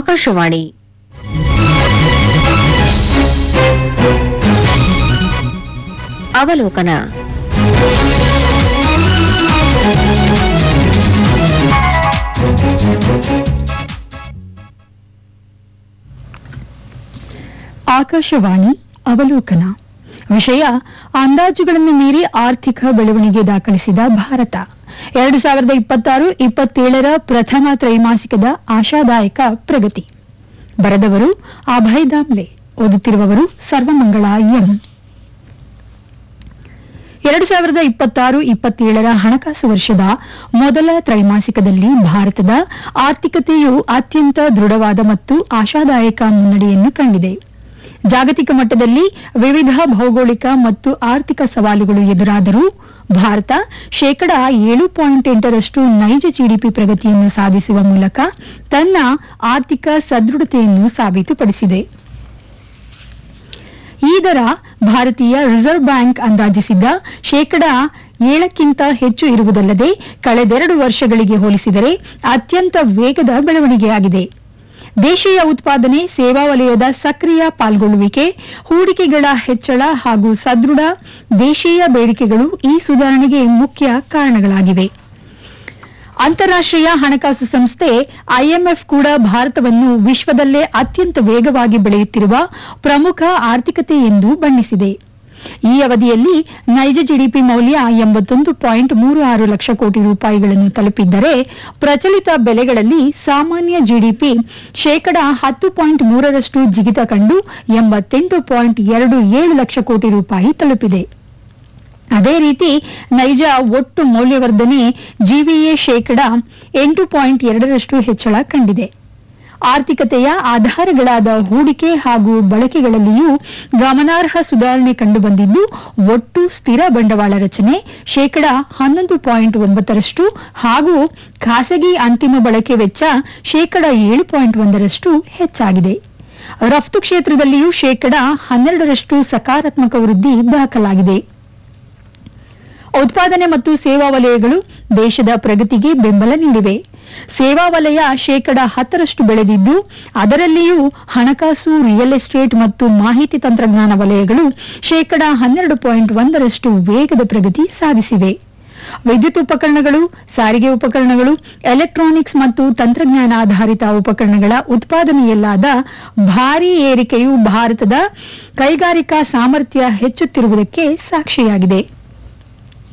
ಆಕಾಶವಾಣಿ ಅವಲೋಕನ ಆಕಾಶವಾಣಿ ಅವಲೋಕನ ವಿಷಯ ಅಂದಾಜುಗಳನ್ನು ಮೀರಿ ಆರ್ಥಿಕ ಬೆಳವಣಿಗೆ ದಾಖಲಿಸಿದ ಭಾರತ ಎರಡು ಸಾವಿರದ ಇಪ್ಪತ್ತಾರು ಇಪ್ಪತ್ತೇಳರ ಪ್ರಥಮ ತ್ರೈಮಾಸಿಕದ ಆಶಾದಾಯಕ ಪ್ರಗತಿ ಬರೆದವರು ಅಭಯ್ ದಾಮ್ಲೆ ಓದುತ್ತಿರುವವರು ಸರ್ವಮಂಗಳ ಎಂ ಎರಡು ಸಾವಿರದ ಇಪ್ಪತ್ತಾರು ಇಪ್ಪತ್ತೇಳರ ಹಣಕಾಸು ವರ್ಷದ ಮೊದಲ ತ್ರೈಮಾಸಿಕದಲ್ಲಿ ಭಾರತದ ಆರ್ಥಿಕತೆಯು ಅತ್ಯಂತ ದೃಢವಾದ ಮತ್ತು ಆಶಾದಾಯಕ ಮುನ್ನಡೆಯನ್ನು ಕಂಡಿದೆ ಜಾಗತಿಕ ಮಟ್ಟದಲ್ಲಿ ವಿವಿಧ ಭೌಗೋಳಿಕ ಮತ್ತು ಆರ್ಥಿಕ ಸವಾಲುಗಳು ಎದುರಾದರೂ ಭಾರತ ಶೇಕಡ ಏಳು ಪಾಯಿಂಟ್ ಎಂಟರಷ್ಟು ನೈಜ ಜಿಡಿಪಿ ಪ್ರಗತಿಯನ್ನು ಸಾಧಿಸುವ ಮೂಲಕ ತನ್ನ ಆರ್ಥಿಕ ಸದೃಢತೆಯನ್ನು ಸಾಬೀತುಪಡಿಸಿದೆ ಈ ದರ ಭಾರತೀಯ ರಿಸರ್ವ್ ಬ್ಯಾಂಕ್ ಅಂದಾಜಿಸಿದ್ದ ಶೇಕಡ ಏಳಕ್ಕಿಂತ ಹೆಚ್ಚು ಇರುವುದಲ್ಲದೆ ಕಳೆದೆರಡು ವರ್ಷಗಳಿಗೆ ಹೋಲಿಸಿದರೆ ಅತ್ಯಂತ ವೇಗದ ಬೆಳವಣಿಗೆಯಾಗಿದೆ ದೇಶೀಯ ಉತ್ಪಾದನೆ ಸೇವಾ ವಲಯದ ಸಕ್ರಿಯ ಪಾಲ್ಗೊಳ್ಳುವಿಕೆ ಹೂಡಿಕೆಗಳ ಹೆಚ್ಚಳ ಹಾಗೂ ಸದೃಢ ದೇಶೀಯ ಬೇಡಿಕೆಗಳು ಈ ಸುಧಾರಣೆಗೆ ಮುಖ್ಯ ಕಾರಣಗಳಾಗಿವೆ ಅಂತಾರಾಷ್ಟೀಯ ಹಣಕಾಸು ಸಂಸ್ಥೆ ಐಎಂಎಫ್ ಕೂಡ ಭಾರತವನ್ನು ವಿಶ್ವದಲ್ಲೇ ಅತ್ಯಂತ ವೇಗವಾಗಿ ಬೆಳೆಯುತ್ತಿರುವ ಪ್ರಮುಖ ಆರ್ಥಿಕತೆ ಎಂದು ಬಣ್ಣಿಸಿದೆ ಈ ಅವಧಿಯಲ್ಲಿ ನೈಜ ಜಿಡಿಪಿ ಮೌಲ್ಯ ಎಂಬತ್ತೊಂದು ಪಾಯಿಂಟ್ ಮೂರು ಆರು ಲಕ್ಷ ಕೋಟಿ ರೂಪಾಯಿಗಳನ್ನು ತಲುಪಿದ್ದರೆ ಪ್ರಚಲಿತ ಬೆಲೆಗಳಲ್ಲಿ ಸಾಮಾನ್ಯ ಜಿಡಿಪಿ ಶೇಕಡ ಹತ್ತು ಪಾಯಿಂಟ್ ಮೂರರಷ್ಟು ಜಿಗಿತ ಕಂಡು ಎಂಬತ್ತೆಂಟು ಪಾಯಿಂಟ್ ಎರಡು ಏಳು ಲಕ್ಷ ಕೋಟಿ ರೂಪಾಯಿ ತಲುಪಿದೆ ಅದೇ ರೀತಿ ನೈಜ ಒಟ್ಟು ಮೌಲ್ಯವರ್ಧನೆ ಜಿವಿಎ ಶೇಕಡ ಎಂಟು ಪಾಯಿಂಟ್ ಎರಡರಷ್ಟು ಹೆಚ್ಚಳ ಕಂಡಿದೆ ಆರ್ಥಿಕತೆಯ ಆಧಾರಗಳಾದ ಹೂಡಿಕೆ ಹಾಗೂ ಬಳಕೆಗಳಲ್ಲಿಯೂ ಗಮನಾರ್ಹ ಸುಧಾರಣೆ ಕಂಡುಬಂದಿದ್ದು ಒಟ್ಟು ಸ್ಥಿರ ಬಂಡವಾಳ ರಚನೆ ಶೇಕಡ ಹನ್ನೊಂದು ಪಾಯಿಂಟ್ ಒಂಬತ್ತರಷ್ಟು ಹಾಗೂ ಖಾಸಗಿ ಅಂತಿಮ ಬಳಕೆ ವೆಚ್ಚ ಶೇಕಡ ಏಳು ಪಾಯಿಂಟ್ ಒಂದರಷ್ಟು ಹೆಚ್ಚಾಗಿದೆ ರಫ್ತು ಕ್ಷೇತ್ರದಲ್ಲಿಯೂ ಶೇಕಡ ಹನ್ನೆರಡರಷ್ಟು ಸಕಾರಾತ್ಮಕ ವೃದ್ಧಿ ದಾಖಲಾಗಿದೆ ಉತ್ಪಾದನೆ ಮತ್ತು ಸೇವಾ ವಲಯಗಳು ದೇಶದ ಪ್ರಗತಿಗೆ ಬೆಂಬಲ ನೀಡಿವೆ ಸೇವಾ ವಲಯ ಶೇಕಡ ಹತ್ತರಷ್ಟು ಬೆಳೆದಿದ್ದು ಅದರಲ್ಲಿಯೂ ಹಣಕಾಸು ರಿಯಲ್ ಎಸ್ಟೇಟ್ ಮತ್ತು ಮಾಹಿತಿ ತಂತ್ರಜ್ಞಾನ ವಲಯಗಳು ಶೇಕಡ ಹನ್ನೆರಡು ಪಾಯಿಂಟ್ ಒಂದರಷ್ಟು ವೇಗದ ಪ್ರಗತಿ ಸಾಧಿಸಿವೆ ವಿದ್ಯುತ್ ಉಪಕರಣಗಳು ಸಾರಿಗೆ ಉಪಕರಣಗಳು ಎಲೆಕ್ಟ್ರಾನಿಕ್ಸ್ ಮತ್ತು ತಂತ್ರಜ್ಞಾನ ಆಧಾರಿತ ಉಪಕರಣಗಳ ಉತ್ಪಾದನೆಯಲ್ಲಾದ ಭಾರೀ ಏರಿಕೆಯು ಭಾರತದ ಕೈಗಾರಿಕಾ ಸಾಮರ್ಥ್ಯ ಹೆಚ್ಚುತ್ತಿರುವುದಕ್ಕೆ ಸಾಕ್ಷಿಯಾಗಿದೆ